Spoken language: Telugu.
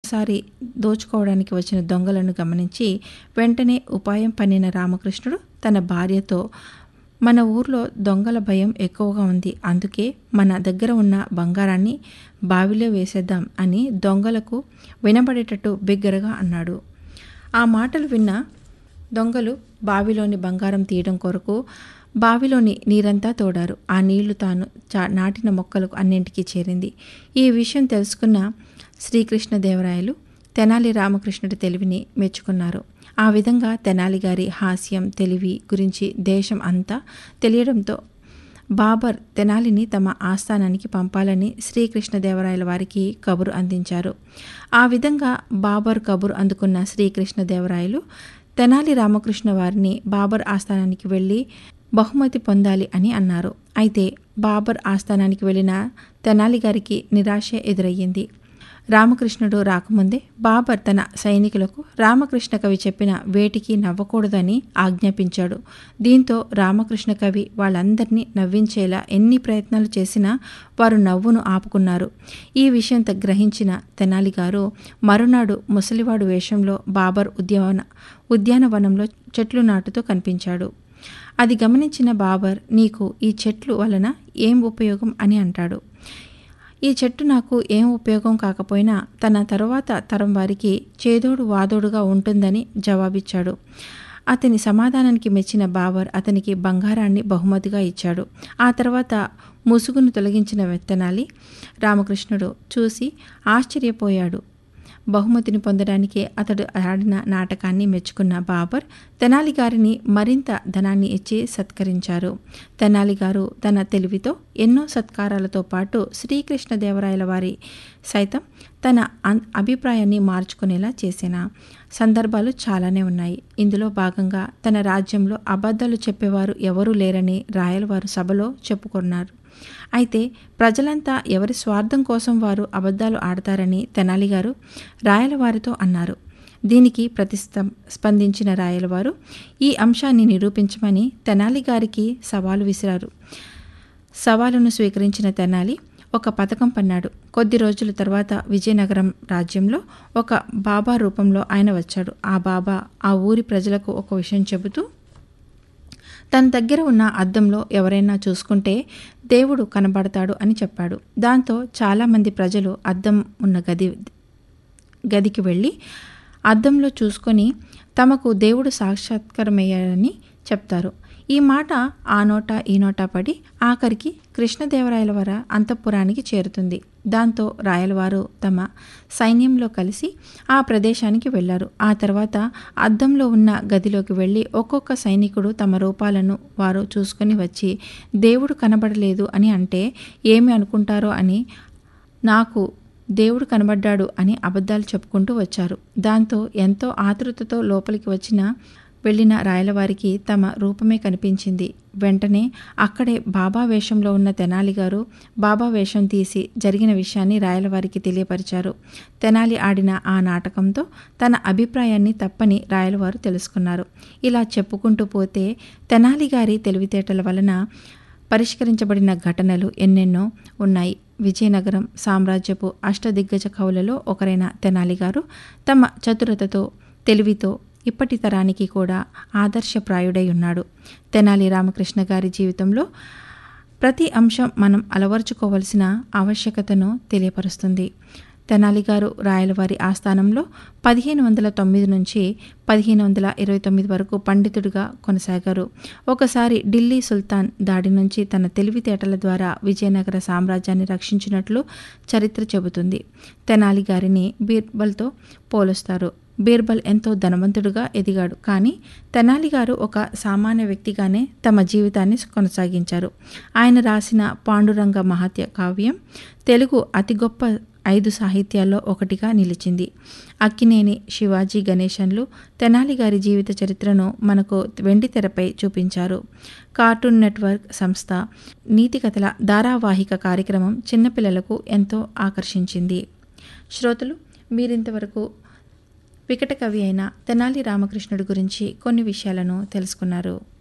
మొదటిసారి దోచుకోవడానికి వచ్చిన దొంగలను గమనించి వెంటనే ఉపాయం పన్నిన రామకృష్ణుడు తన భార్యతో మన ఊర్లో దొంగల భయం ఎక్కువగా ఉంది అందుకే మన దగ్గర ఉన్న బంగారాన్ని బావిలో వేసేద్దాం అని దొంగలకు వినబడేటట్టు బిగ్గరగా అన్నాడు ఆ మాటలు విన్న దొంగలు బావిలోని బంగారం తీయడం కొరకు బావిలోని నీరంతా తోడారు ఆ నీళ్లు తాను చా నాటిన మొక్కలకు అన్నింటికీ చేరింది ఈ విషయం తెలుసుకున్న శ్రీకృష్ణదేవరాయలు తెనాలి రామకృష్ణుడి తెలివిని మెచ్చుకున్నారు ఆ విధంగా తెనాలి గారి హాస్యం తెలివి గురించి దేశం అంతా తెలియడంతో బాబర్ తెనాలిని తమ ఆస్థానానికి పంపాలని శ్రీకృష్ణదేవరాయల వారికి కబురు అందించారు ఆ విధంగా బాబర్ కబురు అందుకున్న శ్రీకృష్ణదేవరాయలు తెనాలి రామకృష్ణ వారిని బాబర్ ఆస్థానానికి వెళ్ళి బహుమతి పొందాలి అని అన్నారు అయితే బాబర్ ఆస్థానానికి వెళ్ళిన తెనాలి గారికి నిరాశ ఎదురయ్యింది రామకృష్ణుడు రాకముందే బాబర్ తన సైనికులకు రామకృష్ణ కవి చెప్పిన వేటికి నవ్వకూడదని ఆజ్ఞాపించాడు దీంతో రామకృష్ణ కవి వాళ్ళందరినీ నవ్వించేలా ఎన్ని ప్రయత్నాలు చేసినా వారు నవ్వును ఆపుకున్నారు ఈ విషయం గ్రహించిన తెనాలి గారు మరునాడు ముసలివాడు వేషంలో బాబర్ ఉద్యాన ఉద్యానవనంలో చెట్లు నాటుతూ కనిపించాడు అది గమనించిన బాబర్ నీకు ఈ చెట్లు వలన ఏం ఉపయోగం అని అంటాడు ఈ చెట్టు నాకు ఏం ఉపయోగం కాకపోయినా తన తరువాత తరం వారికి చేదోడు వాదోడుగా ఉంటుందని జవాబిచ్చాడు అతని సమాధానానికి మెచ్చిన బాబర్ అతనికి బంగారాన్ని బహుమతిగా ఇచ్చాడు ఆ తర్వాత ముసుగును తొలగించిన వెత్తనాలి రామకృష్ణుడు చూసి ఆశ్చర్యపోయాడు బహుమతిని పొందడానికే అతడు ఆడిన నాటకాన్ని మెచ్చుకున్న బాబర్ తెనాలి గారిని మరింత ధనాన్ని ఇచ్చి సత్కరించారు తెనాలి గారు తన తెలివితో ఎన్నో సత్కారాలతో పాటు శ్రీకృష్ణదేవరాయల వారి సైతం తన అన్ అభిప్రాయాన్ని మార్చుకునేలా చేసిన సందర్భాలు చాలానే ఉన్నాయి ఇందులో భాగంగా తన రాజ్యంలో అబద్ధాలు చెప్పేవారు ఎవరూ లేరని రాయలవారు సభలో చెప్పుకున్నారు అయితే ప్రజలంతా ఎవరి స్వార్థం కోసం వారు అబద్ధాలు ఆడతారని తెనాలి గారు రాయలవారితో అన్నారు దీనికి ప్రతిస్తం స్పందించిన రాయలవారు ఈ అంశాన్ని నిరూపించమని తెనాలి గారికి సవాలు విసిరారు సవాలును స్వీకరించిన తెనాలి ఒక పథకం పన్నాడు కొద్ది రోజుల తర్వాత విజయనగరం రాజ్యంలో ఒక బాబా రూపంలో ఆయన వచ్చాడు ఆ బాబా ఆ ఊరి ప్రజలకు ఒక విషయం చెబుతూ తన దగ్గర ఉన్న అద్దంలో ఎవరైనా చూసుకుంటే దేవుడు కనబడతాడు అని చెప్పాడు దాంతో చాలామంది ప్రజలు అద్దం ఉన్న గది గదికి వెళ్ళి అద్దంలో చూసుకొని తమకు దేవుడు సాక్షాత్కారమయ్యాడని చెప్తారు ఈ మాట ఆ నోట ఈ నోట పడి ఆఖరికి కృష్ణదేవరాయల వార అంతఃపురానికి చేరుతుంది దాంతో రాయలవారు తమ సైన్యంలో కలిసి ఆ ప్రదేశానికి వెళ్లారు ఆ తర్వాత అద్దంలో ఉన్న గదిలోకి వెళ్ళి ఒక్కొక్క సైనికుడు తమ రూపాలను వారు చూసుకొని వచ్చి దేవుడు కనబడలేదు అని అంటే ఏమి అనుకుంటారో అని నాకు దేవుడు కనబడ్డాడు అని అబద్ధాలు చెప్పుకుంటూ వచ్చారు దాంతో ఎంతో ఆతృతతో లోపలికి వచ్చిన వెళ్ళిన రాయలవారికి తమ రూపమే కనిపించింది వెంటనే అక్కడే బాబా వేషంలో ఉన్న తెనాలి గారు బాబా వేషం తీసి జరిగిన విషయాన్ని రాయలవారికి తెలియపరిచారు తెనాలి ఆడిన ఆ నాటకంతో తన అభిప్రాయాన్ని తప్పని రాయలవారు తెలుసుకున్నారు ఇలా చెప్పుకుంటూ పోతే తెనాలి గారి తెలివితేటల వలన పరిష్కరించబడిన ఘటనలు ఎన్నెన్నో ఉన్నాయి విజయనగరం సామ్రాజ్యపు అష్టదిగ్గజ కవులలో ఒకరైన తెనాలి గారు తమ చతురతతో తెలివితో ఇప్పటి తరానికి కూడా ఆదర్శప్రాయుడై ఉన్నాడు తెనాలి రామకృష్ణ గారి జీవితంలో ప్రతి అంశం మనం అలవర్చుకోవలసిన ఆవశ్యకతను తెలియపరుస్తుంది తెనాలి గారు రాయలవారి ఆస్థానంలో పదిహేను వందల తొమ్మిది నుంచి పదిహేను వందల ఇరవై తొమ్మిది వరకు పండితుడిగా కొనసాగారు ఒకసారి ఢిల్లీ సుల్తాన్ దాడి నుంచి తన తెలివితేటల ద్వారా విజయనగర సామ్రాజ్యాన్ని రక్షించినట్లు చరిత్ర చెబుతుంది తెనాలి గారిని బీర్బల్తో పోలుస్తారు బీర్బల్ ఎంతో ధనవంతుడుగా ఎదిగాడు కానీ తెనాలి గారు ఒక సామాన్య వ్యక్తిగానే తమ జీవితాన్ని కొనసాగించారు ఆయన రాసిన పాండురంగ మహత్య కావ్యం తెలుగు అతి గొప్ప ఐదు సాహిత్యాల్లో ఒకటిగా నిలిచింది అక్కినేని శివాజీ గణేశన్లు తెనాలి గారి జీవిత చరిత్రను మనకు వెండి తెరపై చూపించారు కార్టూన్ నెట్వర్క్ సంస్థ నీతి కథల ధారావాహిక కార్యక్రమం చిన్నపిల్లలకు ఎంతో ఆకర్షించింది శ్రోతలు మీరింతవరకు వికట కవి అయిన తెనాలి రామకృష్ణుడి గురించి కొన్ని విషయాలను తెలుసుకున్నారు